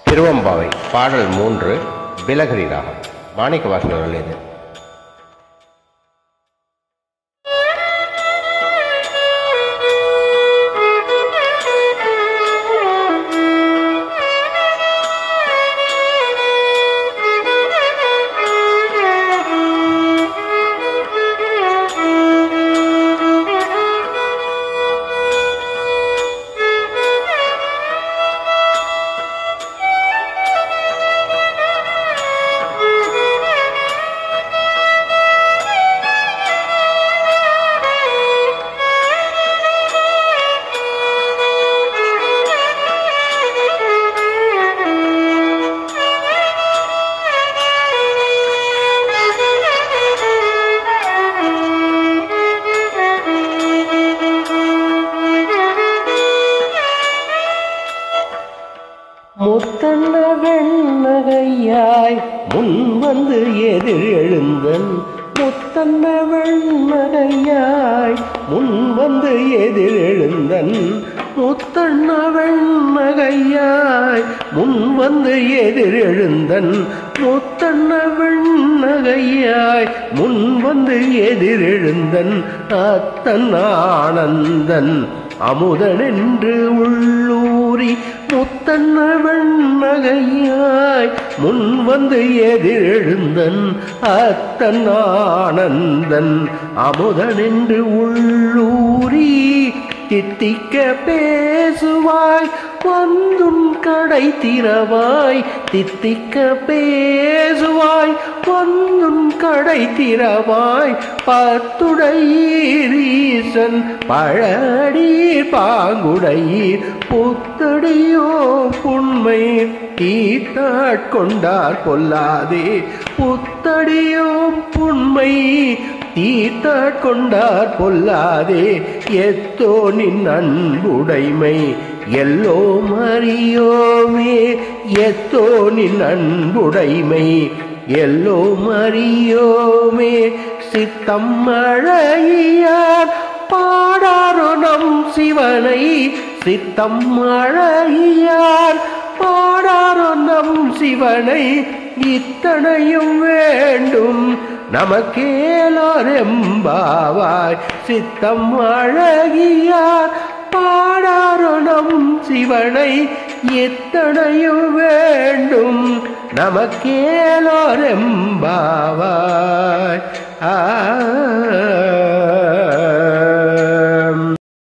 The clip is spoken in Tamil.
திருவம்பாவை பாடல் மூன்று பிலகரி ராகம் மாணிக்க வாசகர்கள் இது முத்தன்ன வெண்ணகையாய் முன் வந்து எதிர் எழுந்தன் முத்தன்ன வெண்ணகையாய் முன் வந்து எதிர் எழுந்தன் முத்தண்ண வெண்ணகையாய் முன் வந்து எதிர் எழுந்தன் முத்தண்ண வெண்ணகையாய் முன் வந்து எதிர் எழுந்தன் அத்தன் ஆனந்தன் அமுதனென்று உள்ளூரி முத்தன்ன வெண்ணகையாய் முன் வந்து எதிரெழுந்தன் அத்தன் ஆனந்தன் அமுதனென்று உள்ளூரி தித்திக்க பேசுவாய் வந்துன் கடை திறவாய் தித்திக்க பேசுவாய் வந்துன் கடை திறவாய் பத்துடையீரீசன் பழடீர் பாங்குடையீர் புத்தடியோ புண்மை தீத்தாட்கொண்டார் கொல்லாதே புத்தடியோ புண்மை தீத்தாட்கொண்டார் பொல்லாதே எத்தோ நின் அன்புடைமை எல்லோ மறியோமே எத்தோ நின் அன்புடைமை எல்லோ மறியோமே சித்தம் அழகியார் பாடாரோ நம் சிவனை சித்தம் அழகியார் பாடாரோ நம் சிவனை இத்தனையும் வேண்டும் நமக்கேலோரெம்பாவாய் சித்தம் அழகியார் பாடாரோ நம் சிவனை எத்தனையும் வேண்டும் நமக்கேலோரெம்பாவாய் ஆ